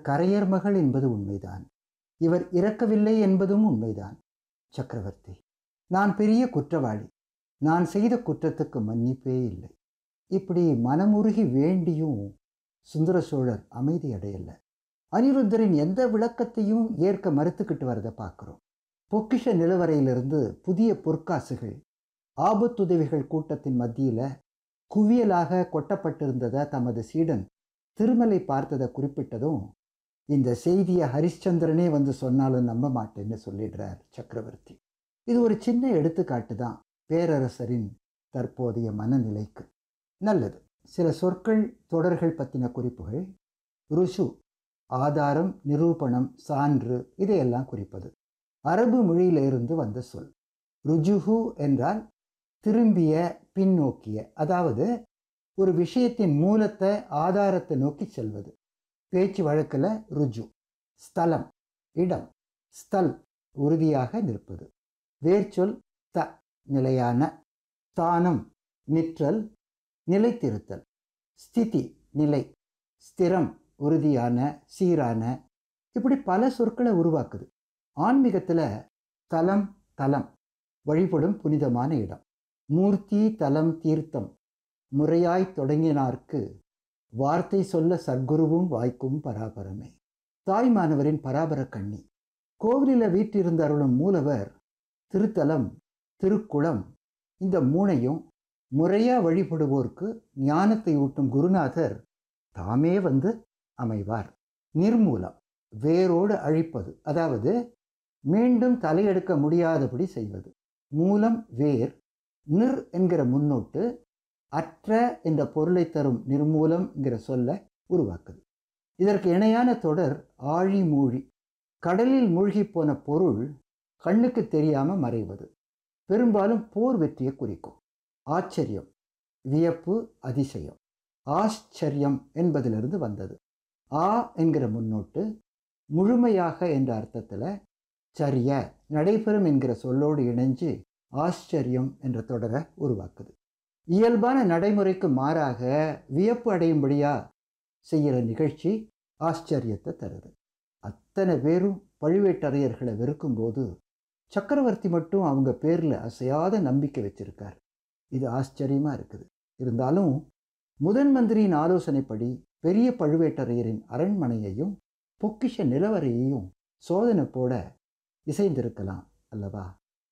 கரையர் மகள் என்பது உண்மைதான் இவர் இறக்கவில்லை என்பதும் உண்மைதான் சக்கரவர்த்தி நான் பெரிய குற்றவாளி நான் செய்த குற்றத்துக்கு மன்னிப்பே இல்லை இப்படி மனமுருகி வேண்டியும் சுந்தர சோழர் அமைதி அடையல அனிருத்தரின் எந்த விளக்கத்தையும் ஏற்க மறுத்துக்கிட்டு வரதை பார்க்குறோம் பொக்கிஷ நிலவரையிலிருந்து புதிய பொற்காசுகள் ஆபத்துதவிகள் கூட்டத்தின் மத்தியில் குவியலாக கொட்டப்பட்டிருந்ததை தமது சீடன் திருமலை பார்த்ததை குறிப்பிட்டதும் இந்த செய்தியை ஹரிಶ್ಚಂದ್ரனே வந்து சொன்னாலும் நம்ப மாட்டேன்னு சொல்லிடுறார் சக்கரவர்த்தி இது ஒரு சின்ன எடுத்துக்காட்டு தான் பேரரசரின் தற்போதைய மனநிலைக்கு நல்லது சில சொற்கள் தொடர்கள் பற்றின குறிப்புகள் ருஷு ஆதாரம் நிரூபணம் சான்று இதையெல்லாம் குறிப்பது அரபு மொழியிலிருந்து வந்த சொல் ருஜுஹு என்றால் திரும்பிய பின்னோக்கிய அதாவது ஒரு விஷயத்தின் மூலத்தை ஆதாரத்தை நோக்கி செல்வது பேச்சு வழக்கில் ருஜு ஸ்தலம் இடம் ஸ்தல் உறுதியாக நிற்பது வேர்ச்சொல் த நிலையான ஸ்தானம் நிற்றல் நிலைத்திருத்தல் ஸ்திதி நிலை ஸ்திரம் உறுதியான சீரான இப்படி பல சொற்களை உருவாக்குது ஆன்மீகத்தில் தலம் தலம் வழிபடும் புனிதமான இடம் மூர்த்தி தலம் தீர்த்தம் முறையாய் தொடங்கினார்க்கு வார்த்தை சொல்ல சர்க்குருவும் வாய்க்கும் பராபரமே தாய்மானவரின் பராபர கண்ணி கோவிலில் வீற்றிருந்த அருளும் மூலவர் திருத்தலம் திருக்குளம் இந்த மூணையும் முறையா வழிபடுவோர்க்கு ஞானத்தை ஊட்டும் குருநாதர் தாமே வந்து அமைவார் நிர்மூலம் வேரோடு அழிப்பது அதாவது மீண்டும் தலையெடுக்க முடியாதபடி செய்வது மூலம் வேர் நிர் என்கிற முன்னோட்டு அற்ற என்ற பொருளை தரும் நிர்மூலம் என்கிற சொல்ல உருவாக்குது இதற்கு இணையான தொடர் ஆழி மூழ்கி கடலில் மூழ்கி போன பொருள் கண்ணுக்கு தெரியாம மறைவது பெரும்பாலும் போர் வெற்றியை குறிக்கும் ஆச்சரியம் வியப்பு அதிசயம் ஆச்சரியம் என்பதிலிருந்து வந்தது ஆ என்கிற முன்னோட்டு முழுமையாக என்ற அர்த்தத்தில் சரிய நடைபெறும் என்கிற சொல்லோடு இணைஞ்சு ஆச்சரியம் என்ற தொடரை உருவாக்குது இயல்பான நடைமுறைக்கு மாறாக வியப்பு அடையும்படியா செய்கிற நிகழ்ச்சி ஆச்சரியத்தை தருது அத்தனை பேரும் பழுவேட்டரையர்களை வெறுக்கும்போது சக்கரவர்த்தி மட்டும் அவங்க பேரில் அசையாத நம்பிக்கை வச்சிருக்கார் இது ஆச்சரியமாக இருக்குது இருந்தாலும் முதன் மந்திரியின் ஆலோசனைப்படி பெரிய பழுவேட்டரையரின் அரண்மனையையும் பொக்கிஷ நிலவரையையும் சோதனை போட இசைந்திருக்கலாம் அல்லவா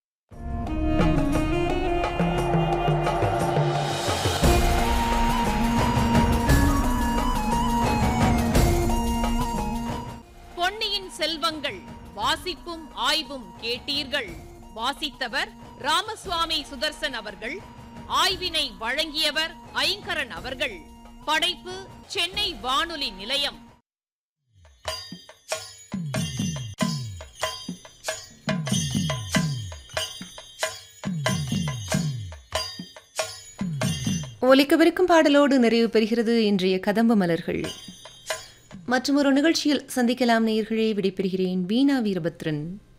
பொன்னியின் செல்வங்கள் வாசிப்பும் ஆய்வும் கேட்டீர்கள் வாசித்தவர் ராமசுவாமி சுதர்சன் அவர்கள் ஆய்வினை வழங்கியவர் ஐங்கரன் அவர்கள் படைப்பு சென்னை வானொலி நிலையம் ஒலிக்கவிருக்கும் பாடலோடு நிறைவு பெறுகிறது இன்றைய கதம்ப மலர்கள் மற்றும் ஒரு நிகழ்ச்சியில் சந்திக்கலாம் நேயர்களே விடைபெறுகிறேன் வீணா வீரபத்ரன்